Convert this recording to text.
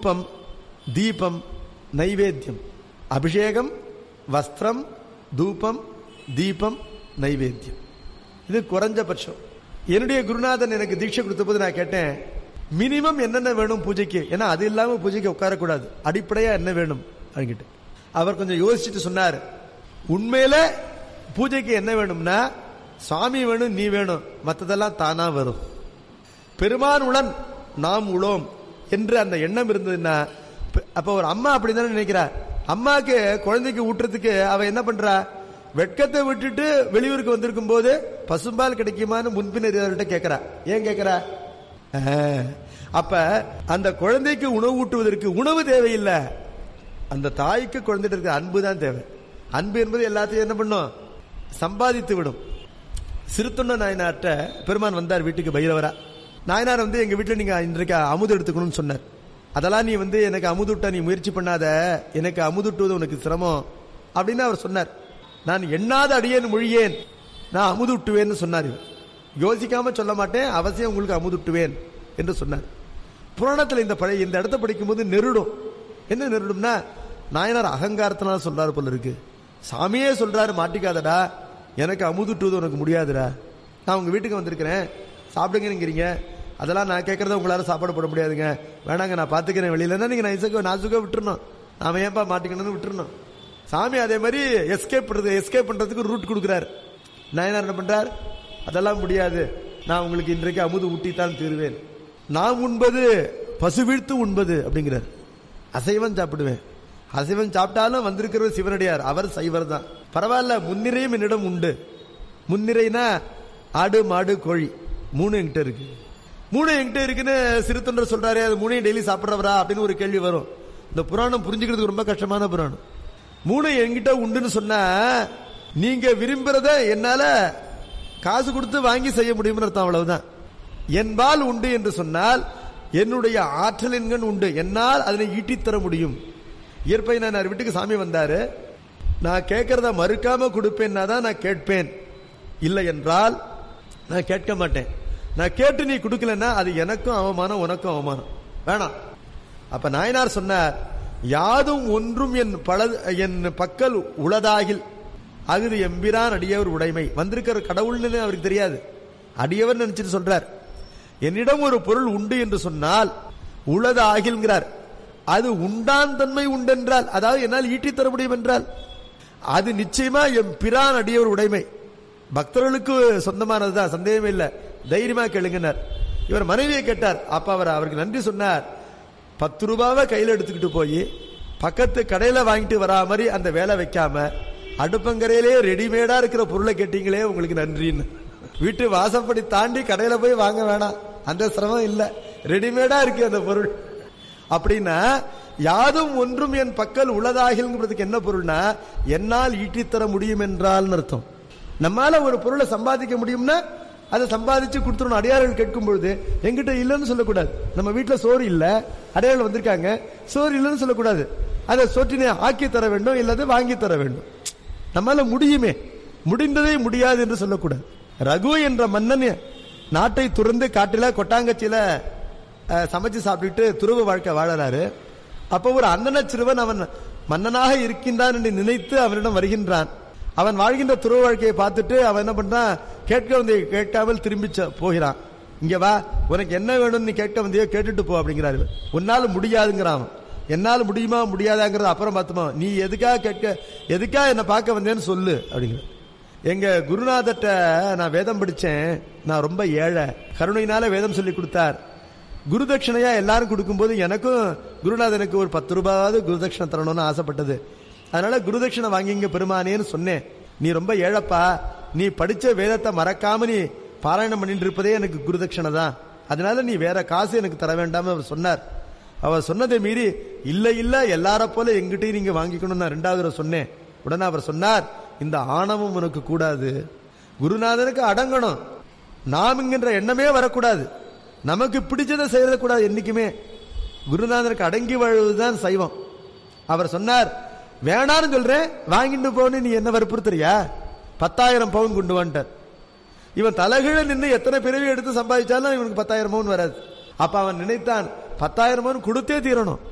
தூபம் தீபம் நைவேத்தியம் அபிஷேகம் வஸ்திரம் தூபம் தீபம் நைவேத்தியம் இது குறைஞ்சபட்சம் என்னுடைய குருநாதன் எனக்கு தீட்சை கொடுத்த போது நான் கேட்டேன் மினிமம் என்னென்ன வேணும் பூஜைக்கு ஏன்னா அது இல்லாம பூஜைக்கு உட்காரக்கூடாது அடிப்படையா என்ன வேணும் அப்படின்ட்டு அவர் கொஞ்சம் யோசிச்சுட்டு சொன்னார் உண்மையில பூஜைக்கு என்ன வேணும்னா சாமி வேணும் நீ வேணும் மத்ததெல்லாம் தானா வரும் பெருமான் உளன் நாம் உளோம் என்று அந்த எண்ணம் இருந்ததுன்னா ப- அப்ப ஒரு அம்மா அப்படிதானே நினைக்கிறா அம்மாக்கு குழந்தைக்கு ஊட்டுறதுக்கு அவ என்ன பண்றா வெட்கத்தை விட்டுட்டு வெளியூருக்கு வந்திருக்கும் போது பசும்பால் கிடைக்குமான்னு முன்பின் கேட்கிறா ஏன் கேட்கிறா ஆஹ். அப்ப அந்த குழந்தைக்கு உணவு ஊட்டுவதற்கு உணவு தேவையில்லை அந்த தாய்க்கு குழந்தைட்டு இருக்க அன்பு தான் தேவை அன்பு என்பது எல்லாத்தையும் என்ன பண்ணும் சம்பாதித்து விடும் சிறுத்தொண்ட நாயனார்ட்ட பெருமான் வந்தார் வீட்டுக்கு பைரவரா நாயனார் வந்து எங்க வீட்டுல நீங்க இன்றைக்கு அமுது எடுத்துக்கணும்னு சொன்னார் அதெல்லாம் நீ வந்து எனக்கு அமுதுட்ட நீ முயற்சி பண்ணாத எனக்கு அமுதுட்டுவது உனக்கு சிரமம் அப்படின்னு அவர் சொன்னார் நான் எண்ணாத அடியேன் மொழியேன் நான் அமுதுட்டுவேன்னு சொன்னார் இவர் யோசிக்காம சொல்ல மாட்டேன் அவசியம் உங்களுக்கு அமுதுட்டுவேன் என்று சொன்னார் புராணத்துல இந்த பழைய இந்த இடத்த படிக்கும்போது நெருடும் என்ன நெருடும்னா நாயனார் அகங்காரத்தினால சொல்றாரு போல இருக்கு சாமியே சொல்றாரு மாட்டிக்காதடா எனக்கு அமுதுட்டுவது உனக்கு முடியாதுடா நான் உங்க வீட்டுக்கு வந்திருக்கிறேன் சாப்பிடுங்கிறீங்க அதெல்லாம் நான் கேட்கறத உங்களால சாப்பாடு போட முடியாதுங்க வேணாங்க நான் பாத்துக்கிறேன் வெளியிலன்னா நீங்க நான் இசக்க நான் சுக விட்டுறணும் நாம ஏன்பா மாட்டிக்கணும்னு விட்டுறணும் சாமி அதே மாதிரி எஸ்கேப் பண்றது எஸ்கேப் பண்றதுக்கு ரூட் கொடுக்குறாரு நாயனார் என்ன பண்றார் அதெல்லாம் முடியாது நான் உங்களுக்கு இன்றைக்கு அமுது ஊட்டித்தான் தீருவேன் நான் உண்பது பசு வீழ்த்து உண்பது அப்படிங்கிறார் அசைவம் சாப்பிடுவேன் அசைவம் சாப்பிட்டாலும் வந்திருக்கிறவர் சிவனடியார் அவர் சைவர் தான் பரவாயில்ல முன்னிறையும் என்னிடம் உண்டு முன்னிறைனா ஆடு மாடு கோழி மூணு என்கிட்ட இருக்கு மூணு என்கிட்ட இருக்குன்னு சிறுத்தொண்டர் சொல்றாரு அது மூணையும் டெய்லி சாப்பிட்றவரா அப்படின்னு ஒரு கேள்வி வரும் இந்த புராணம் புரிஞ்சுக்கிறதுக்கு ரொம்ப கஷ்டமான புராணம் மூணு என்கிட்ட உண்டுன்னு சொன்னா நீங்க விரும்புறத என்னால காசு கொடுத்து வாங்கி செய்ய முடியும்னு அர்த்தம் அவ்வளவுதான் என்பால் உண்டு என்று சொன்னால் என்னுடைய ஆற்றல் என்கண் உண்டு என்னால் அதனை ஈட்டித் தர முடியும் இயற்பை நான் வீட்டுக்கு சாமி வந்தாரு நான் கேட்கறத மறுக்காம கொடுப்பேன்னா தான் நான் கேட்பேன் இல்லை என்றால் நான் கேட்க மாட்டேன் நான் கேட்டு நீ கொடுக்கலன்னா அது எனக்கும் அவமானம் உனக்கும் அவமானம் வேணாம் அப்ப நாயனார் சொன்னார் யாதும் ஒன்றும் என் பல என் பக்கல் உளதாகில் அகுது எம்பிரான் அடியவர் உடைமை வந்திருக்கிற கடவுள்னு அவருக்கு தெரியாது அடியவர் நினைச்சிட்டு சொல்றார் என்னிடம் ஒரு பொருள் உண்டு என்று சொன்னால் உளது ஆகில்கிறார் அது உண்டான் தன்மை உண்டென்றால் அதாவது என்னால் ஈட்டித் தர முடியும் என்றால் அது நிச்சயமா என் பிரான் அடியவர் உடைமை பக்தர்களுக்கு சொந்தமானதுதான் சந்தேகமே இல்ல தைரியமா கேளுங்கன்னார் இவர் மனைவியை கேட்டார் அப்ப அவர் அவருக்கு நன்றி சொன்னார் பத்து ரூபாவை கையில எடுத்துக்கிட்டு போய் பக்கத்து கடையில வாங்கிட்டு வரா மாதிரி அந்த வேலை வைக்காம அடுப்பங்கரையிலே ரெடிமேடா இருக்கிற பொருளை கேட்டீங்களே உங்களுக்கு நன்றின்னு வீட்டு வாசப்படி தாண்டி கடையில போய் வாங்க வேணாம் அந்த சிரமம் இல்ல ரெடிமேடா இருக்கு அந்த பொருள் அப்படின்னா யாதும் ஒன்றும் என் பக்கல் உளதாகில்ங்கிறதுக்கு என்ன பொருள்னா என்னால் ஈட்டித்தர முடியும் என்றால் அர்த்தம் நம்மால ஒரு பொருளை சம்பாதிக்க முடியும்னா அதை சம்பாதிச்சு கொடுத்துடணும் அடையாளர்கள் கேட்கும் பொழுது எங்கிட்ட இல்லைன்னு சொல்லக்கூடாது நம்ம வீட்டுல சோறு இல்ல அடையாளம் வந்திருக்காங்க சோறு இல்லைன்னு சொல்லக்கூடாது அதை சொற்றினை ஆக்கி தர வேண்டும் இல்லது வாங்கி தர வேண்டும் நம்மால முடியுமே முடிந்ததே முடியாது என்று சொல்லக்கூடாது ரகு என்ற மன்னன் நாட்டை துறந்து காட்டில கொட்டாங்கச்சியில அஹ், சமைச்சு சாப்பிட்டுட்டு துருவ வாழ்க்கை வாழறாரு அப்போ ஒரு அண்ணன சிறுவன் அவன் மன்னனாக இருக்கின்றான் என்று நினைத்து அவனிடம் வருகின்றான் அவன் வாழ்கின்ற துருவ வாழ்க்கையை பார்த்துட்டு அவன் என்ன பண்றான் கேட்க வந்தைய கேட்காமல் திரும்பி ச- போகிறான் இங்க வா உனக்கு என்ன வேணும்னு நீ கேட்க வந்தியோ கேட்டுட்டு போ அப்படிங்கிறாரு இவர். உன்னால முடியாதுங்கிறான் அவன். என்னால முடியுமா முடியாதாங்கிறத அப்புறம் பார்த்துமா நீ எதுக்காக கேட்க எதுக்காக என்ன பார்க்க வந்தேன்னு சொல்லு அப்படிங்கிற எங்க குருநாதர்ட்ட நான் வேதம் படிச்சேன் நான் ரொம்ப ஏழை கருணையினால வேதம் சொல்லி கொடுத்தார் குருதட்சணையா எல்லாரும் கொடுக்கும்போது எனக்கும் குருநாதனுக்கு ஒரு பத்து ரூபாவது குருதட்சணை தரணும்னு ஆசைப்பட்டது அதனால குருதட்சணை வாங்கிங்க பெருமானேன்னு சொன்னேன் நீ ரொம்ப ஏழப்பா நீ படிச்ச வேதத்தை மறக்காம நீ பாராயணம் பண்ணிட்டு இருப்பதே எனக்கு குருதட்சணை தான் அதனால நீ வேற காசு எனக்கு தர வேண்டாம்னு அவர் சொன்னார் அவர் சொன்னதை மீறி இல்ல இல்ல எல்லார போல எங்கிட்டையும் நீங்க வாங்கிக்கணும்னு நான் ரெண்டாவது தடவை சொன்னேன் உடனே அவர் சொன்னார் இந்த ஆணவம் உனக்கு கூடாது குருநாதனுக்கு அடங்கணும் நாம் என்கின்ற எண்ணமே வரக்கூடாது நமக்கு பிடிச்சதை செய்யறது கூடாது என்னைக்குமே குருநாதனுக்கு அடங்கி வாழ்வதுதான் சைவம் அவர் சொன்னார் வேணான்னு சொல்றேன் வாங்கிட்டு போன்னு நீ என்ன வற்புறுத்துறியா பத்தாயிரம் பவுன் கொண்டு வந்துட்டார் இவன் தலைகீழ நின்று எத்தனை பிறவி எடுத்து சம்பாதிச்சாலும் இவனுக்கு பத்தாயிரம் பவுன் வராது அப்ப அவன் நினைத்தான் பத்தாயிரம் பவுன் கொடுத்தே தீரணும்